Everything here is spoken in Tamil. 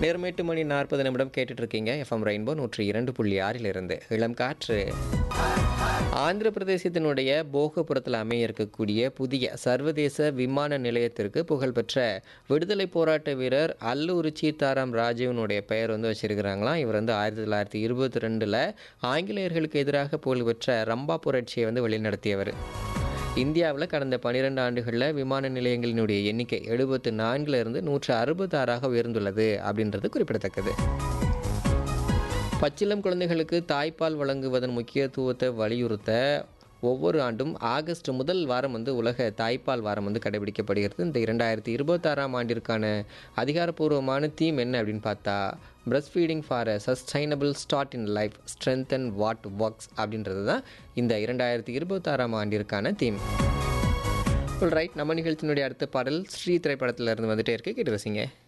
நேரம் எட்டு மணி நாற்பது நிமிடம் கேட்டுட்டு இருக்கீங்க எஃப்எம் ரெயின்போ நூற்றி இரண்டு புள்ளி ஆறிலிருந்து இளம் காற்று ஆந்திர பிரதேசத்தினுடைய போகபுரத்தில் அமைய இருக்கக்கூடிய புதிய சர்வதேச விமான நிலையத்திற்கு புகழ்பெற்ற விடுதலை போராட்ட வீரர் அல்லூரி சீதாராம் ராஜீவனுடைய பெயர் வந்து வச்சிருக்கிறாங்களாம் இவர் வந்து ஆயிரத்தி தொள்ளாயிரத்தி இருபத்தி ரெண்டில் ஆங்கிலேயர்களுக்கு எதிராக புகழ்பெற்ற ரம்பா புரட்சியை வந்து வழிநடத்தியவர் இந்தியாவில் கடந்த பன்னிரெண்டு ஆண்டுகளில் விமான நிலையங்களினுடைய எண்ணிக்கை எழுபத்து நான்குல இருந்து நூற்று அறுபத்தாறாக உயர்ந்துள்ளது அப்படின்றது குறிப்பிடத்தக்கது பச்சிளம் குழந்தைகளுக்கு தாய்ப்பால் வழங்குவதன் முக்கியத்துவத்தை வலியுறுத்த ஒவ்வொரு ஆண்டும் ஆகஸ்ட் முதல் வாரம் வந்து உலக தாய்ப்பால் வாரம் வந்து கடைபிடிக்கப்படுகிறது இந்த இரண்டாயிரத்தி இருபத்தாறாம் ஆண்டிற்கான அதிகாரப்பூர்வமான தீம் என்ன அப்படின்னு பார்த்தா breast feeding for a sustainable start in life strength and what works அப்படின்றது தான் இந்த இரண்டாயிரத்தி இருபத்தாறாம் ஆண்டிற்கான தீம் ரைட் நம்ம நிகழ்ச்சியினுடைய அடுத்த பாடல் ஸ்ரீ திரைப்படத்தில் இருந்து வந்துட்டே இருக்கு கேட்டு ரசிங்க